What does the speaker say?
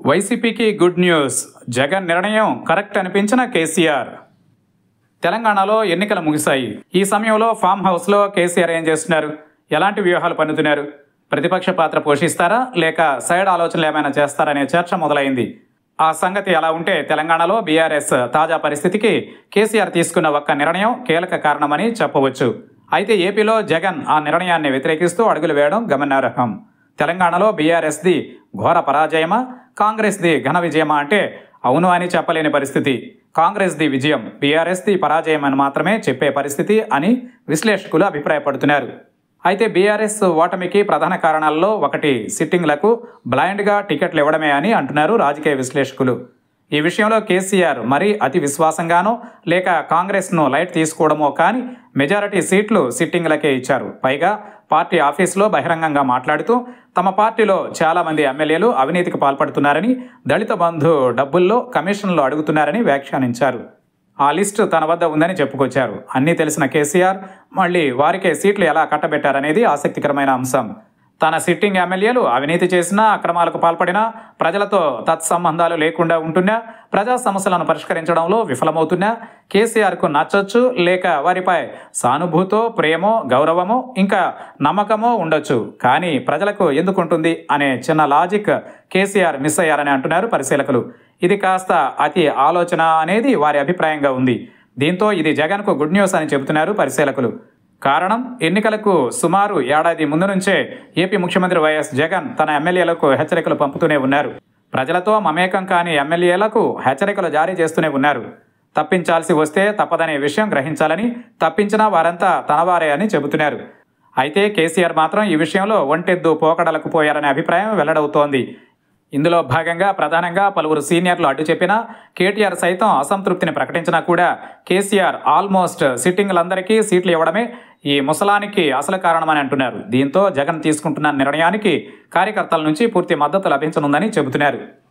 వైసీపీకి good news Jagan నిర్ణయం correct అనిపించిన కేసీఆర్ తెలంగాణలో ఎన్నికలు ముగిశాయి ఈ సమయంలో ఫామ్ హౌస్లో కేసీఆర్ ఏం చేస్తున్నారు ఎలాంటి వ్యూహాలు పన్నుతున్నారు ప్రతిపక్ష పాత్ర పోషిస్తారా లేక సైడ్ ఆలోచనలు ఏమైనా చేస్తారనే చర్చ మొదలైంది ఆ సంగతి అలా ఉంటే తెలంగాణలో బీఆర్ఎస్ తాజా పరిస్థితికి కేసీఆర్ తీసుకున్న ఒక్క నిర్ణయం కీలక కారణమని చెప్పవచ్చు అయితే ఏపీలో జగన్ ఆ నిర్ణయాన్ని వ్యతిరేకిస్తూ అడుగులు వేయడం గమనార్హం తెలంగాణలో బీఆర్ఎస్ది ఘోర పరాజయమా కాంగ్రెస్ది ఘన విజయమా అంటే అవును అని చెప్పలేని పరిస్థితి కాంగ్రెస్ది విజయం బీఆర్ఎస్ది పరాజయం అని మాత్రమే చెప్పే పరిస్థితి అని విశ్లేషకులు అభిప్రాయపడుతున్నారు అయితే బీఆర్ఎస్ ఓటమికి ప్రధాన కారణాల్లో ఒకటి సిట్టింగ్లకు బ్లైండ్గా టికెట్లు ఇవ్వడమే అని అంటున్నారు రాజకీయ విశ్లేషకులు ఈ విషయంలో కేసీఆర్ మరీ అతి విశ్వాసంగానో లేక కాంగ్రెస్ను లైట్ తీసుకోవడమో కానీ మెజారిటీ సీట్లు సిట్టింగ్లకే ఇచ్చారు పైగా పార్టీ ఆఫీసులో బహిరంగంగా మాట్లాడుతూ తమ పార్టీలో చాలామంది ఎమ్మెల్యేలు అవినీతికి పాల్పడుతున్నారని దళిత బంధు డబ్బుల్లో కమిషన్లు అడుగుతున్నారని వ్యాఖ్యానించారు ఆ లిస్టు తన వద్ద ఉందని చెప్పుకొచ్చారు అన్నీ తెలిసిన కేసీఆర్ మళ్ళీ వారికే సీట్లు ఎలా కట్టబెట్టారనేది ఆసక్తికరమైన అంశం తన సిట్టింగ్ ఎమ్మెల్యేలు అవినీతి చేసినా అక్రమాలకు పాల్పడినా ప్రజలతో తత్సంబంధాలు లేకుండా ఉంటున్నా ప్రజా సమస్యలను పరిష్కరించడంలో విఫలమవుతున్నా కేసీఆర్కు నచ్చొచ్చు లేక వారిపై సానుభూతో ప్రేమో గౌరవమో ఇంకా నమ్మకమో ఉండొచ్చు కానీ ప్రజలకు ఎందుకుంటుంది అనే చిన్న లాజిక్ కేసీఆర్ మిస్ అయ్యారని అంటున్నారు పరిశీలకులు ఇది కాస్త అతి ఆలోచన అనేది వారి అభిప్రాయంగా ఉంది దీంతో ఇది జగన్కు గుడ్ న్యూస్ అని చెబుతున్నారు పరిశీలకులు కారణం ఎన్నికలకు సుమారు ఏడాది ముందు నుంచే ఏపీ ముఖ్యమంత్రి వైఎస్ జగన్ తన ఎమ్మెల్యేలకు హెచ్చరికలు పంపుతూనే ఉన్నారు ప్రజలతో మమేకం కాని ఎమ్మెల్యేలకు హెచ్చరికలు జారీ చేస్తూనే ఉన్నారు తప్పించాల్సి వస్తే తప్పదనే విషయం గ్రహించాలని తప్పించినా వారంతా తనవారే అని చెబుతున్నారు అయితే కేసీఆర్ మాత్రం ఈ విషయంలో ఒంటెద్దు పోకడలకు పోయారనే అభిప్రాయం వెల్లడవుతోంది ఇందులో భాగంగా ప్రధానంగా పలువురు సీనియర్లు అడ్డు చెప్పినా కేటీఆర్ సైతం అసంతృప్తిని ప్రకటించినా కూడా కేసీఆర్ ఆల్మోస్ట్ సిట్టింగ్లందరికీ సీట్లు ఇవ్వడమే ఈ ముసలానికి అసలు కారణమని అంటున్నారు దీంతో జగన్ తీసుకుంటున్న నిర్ణయానికి కార్యకర్తల నుంచి పూర్తి మద్దతు లభించనుందని చెబుతున్నారు